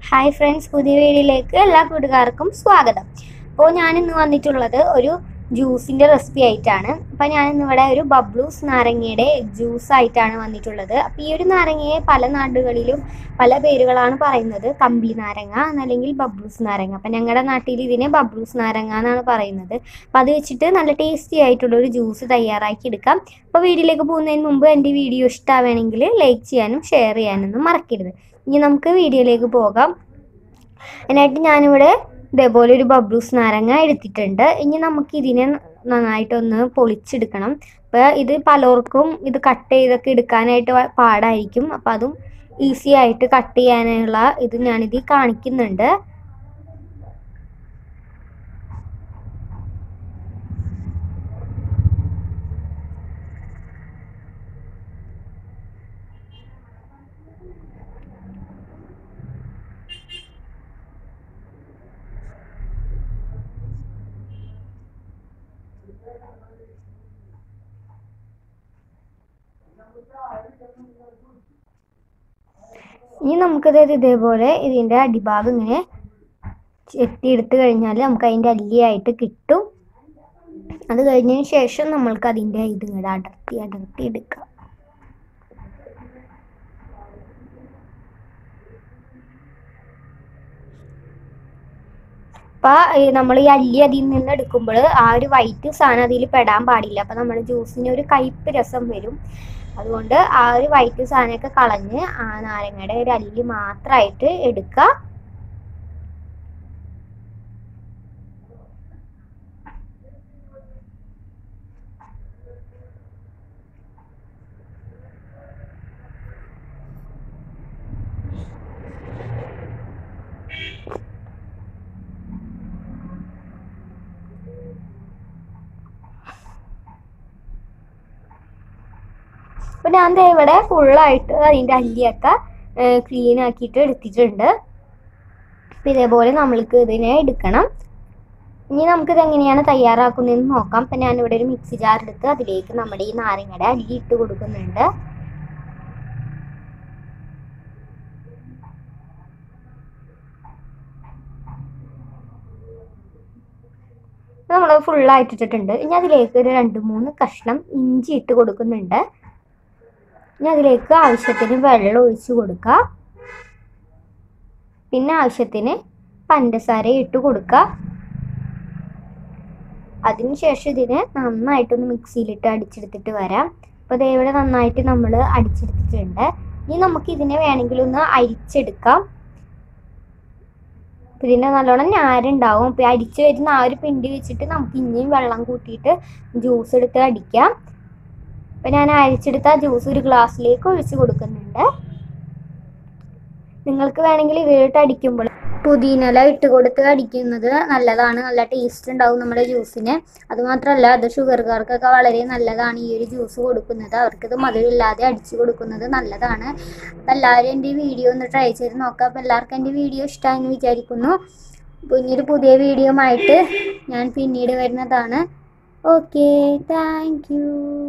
hi friends പുതിയ വീഡിയോയിലേക്ക് എല്ലാ കൂട്ടുകാർക്കും സ്വാഗതം അപ്പോൾ ഞാൻ ഇന്ന് വന്നിട്ടുള്ളത് ഒരു ജ്യൂസിൻ്റെ റെസിപ്പി ആയിട്ടാണ് അപ്പോൾ ഞാൻ ഇന്ന് ഇവിടെ ഒരു ബബ്ലൂസ് നാരങ്ങയുടെ ജ്യൂസ് ആയിട്ടാണ് വന്നിട്ടുള്ളത് അപ്പോൾ ഈ ഒരു നാരങ്ങയെ പല നാടുകളിലും പല പേരുകളാണ് പറയുന്നത് കമ്പി നാരങ്ങ എന്നല്ലെങ്കിൽ ബബ്ലൂസ് നാരങ്ങ അപ്പം ഞങ്ങളുടെ നാട്ടിൽ ഇതിനെ ബബ്ലൂസ് നാരങ്ങ എന്നാണ് പറയുന്നത് അപ്പോൾ അത് വെച്ചിട്ട് നല്ല ടേസ്റ്റി ആയിട്ടുള്ള ഒരു ജ്യൂസ് തയ്യാറാക്കി എടുക്കാം അപ്പോൾ വീഡിയോയിലേക്ക് പോകുന്നതിന് മുമ്പ് എൻ്റെ വീഡിയോ ഇഷ്ടമാണെങ്കിൽ ലൈക്ക് ചെയ്യാനും ഷെയർ ചെയ്യാനൊന്നും മറക്കരുത് ഇനി നമുക്ക് വീഡിയോയിലേക്ക് പോകാം അതിനായിട്ട് ഞാനിവിടെ ഇതേപോലെ ഒരു ബബ്ലൂസ് നാരങ്ങ എടുത്തിട്ടുണ്ട് ഇനി നമുക്ക് ഇതിനെ നന്നായിട്ടൊന്ന് പൊളിച്ചെടുക്കണം അപ്പോൾ ഇത് പലർക്കും ഇത് കട്ട് ചെയ്തൊക്കെ എടുക്കാനായിട്ട് വ- പാടായിരിക്കും അപ്പോൾ അതും ഈസി ആയിട്ട് കട്ട് ചെയ്യാനുള്ള ഇത് ഞാനിത് കാണിക്കുന്നുണ്ട് ഇനി നമുക്കിത് ഇതേപോലെ ഇതിൻ്റെ അടിഭാഗം ഇങ്ങനെ ചെത്തിയെടുത്ത് കഴിഞ്ഞാൽ നമുക്ക് അതിൻ്റെ അല്ലിയായിട്ട് കിട്ടും അത് കഴിഞ്ഞതിന് ശേഷം നമ്മൾക്ക് അതിൻ്റെ ഇത് ഇങ്ങോട്ട് അടർത്തി അടർത്തി എടുക്കാം അപ്പം നമ്മൾ ഈ അല്ലി അതിൽ നിന്ന് എടുക്കുമ്പോൾ ആ ഒരു വൈറ്റ് സാധനം അതിൽ പെടാൻ പാടില്ല അപ്പം നമ്മുടെ ജ്യൂസിന് ഒരു കയ്പ്പ് രസം വരും അതുകൊണ്ട് ആ ഒരു വൈറ്റ് സാധനമൊക്കെ കളഞ്ഞ് ആ നാരങ്ങയുടെ ഒരു അല്ലി മാത്രമായിട്ട് എടുക്കുക അപ്പൊ ഞാൻ ദേ ഇവിടെ ഫുള്ളായിട്ട് അതിൻ്റെ അല്ലിയൊക്കെ ക്ലീൻ ആക്കിയിട്ട് എടുത്തിട്ടുണ്ട് അപ്പൊ ഇതേപോലെ നമ്മൾക്ക് ഇതിനെ എടുക്കണം ഇനി നമുക്കിത് എങ്ങനെയാണ് തയ്യാറാക്കുന്നതെന്ന് നോക്കാം അപ്പം ഞാനിവിടെ ഒരു മിക്സി ജാർ എടുത്ത് അതിലേക്ക് നമ്മുടെ ഈ നാരങ്ങയുടെ അല്ലി ഇട്ട് കൊടുക്കുന്നുണ്ട് നമ്മൾ ഫുള്ളായിട്ട് ഇട്ടിട്ടുണ്ട് ഇനി അതിലേക്ക് ഒരു രണ്ട് മൂന്ന് കഷ്ണം ഇഞ്ചി ഇട്ട് കൊടുക്കുന്നുണ്ട് ഇനി അതിലേക്ക് ആവശ്യത്തിന് വെള്ളം ഒഴിച്ച് കൊടുക്കുക പിന്നെ ആവശ്യത്തിന് പഞ്ചസാര ഇട്ട് കൊടുക്കുക അതിനുശേഷം ഇതിനെ നന്നായിട്ടൊന്ന് മിക്സിയിലിട്ട് അടിച്ചെടുത്തിട്ട് വരാം അപ്പോൾ ദേ ഇവിടെ നന്നായിട്ട് നമ്മൾ അടിച്ചെടുത്തിട്ടുണ്ട് ഇനി നമുക്ക് ഇതിനെ വേണമെങ്കിൽ ഒന്ന് അരിച്ചെടുക്കാം അപ്പോൾ ഇതിൻ്റെ നല്ലോണം ഞാരുണ്ടാവും അപ്പോൾ അരിച്ച് വരുന്ന ആ ഒരു പിണ്ടി വെച്ചിട്ട് നമുക്ക് ഇനിയും വെള്ളം കൂട്ടിയിട്ട് ജ്യൂസ് എടുത്ത് അടിക്കാം അപ്പം ഞാൻ അരിച്ചെടുത്ത ജ്യൂസ് ഒരു ഗ്ലാസ്സിലേക്ക് ഒഴിച്ച് കൊടുക്കുന്നുണ്ട് നിങ്ങൾക്ക് വേണമെങ്കിൽ ഇതിലിട്ട് അടിക്കുമ്പോൾ പുതിനല ഇട്ട് കൊടുത്ത് അടിക്കുന്നത് നല്ലതാണ് നല്ല ടേസ്റ്റ് ഉണ്ടാവും നമ്മുടെ ജ്യൂസിന് അതുമാത്രമല്ല അത് ഷുഗർകാർക്കൊക്കെ വളരെ നല്ലതാണ് ഈ ഒരു ജ്യൂസ് കൊടുക്കുന്നത് അവർക്കിത് മധുരമില്ലാതെ അടിച്ചു കൊടുക്കുന്നത് നല്ലതാണ് അപ്പം എല്ലാവരും എൻ്റെ ഈ വീഡിയോ ഒന്ന് ട്രൈ ചെയ്ത് നോക്കാം അപ്പം എല്ലാവർക്കും എൻ്റെ വീഡിയോ ഇഷ്ടമായെന്ന് വിചാരിക്കുന്നു പിന്നീട് പുതിയ വീഡിയോ ആയിട്ട് ഞാൻ പിന്നീട് വരുന്നതാണ് ഓക്കെ താങ്ക് യു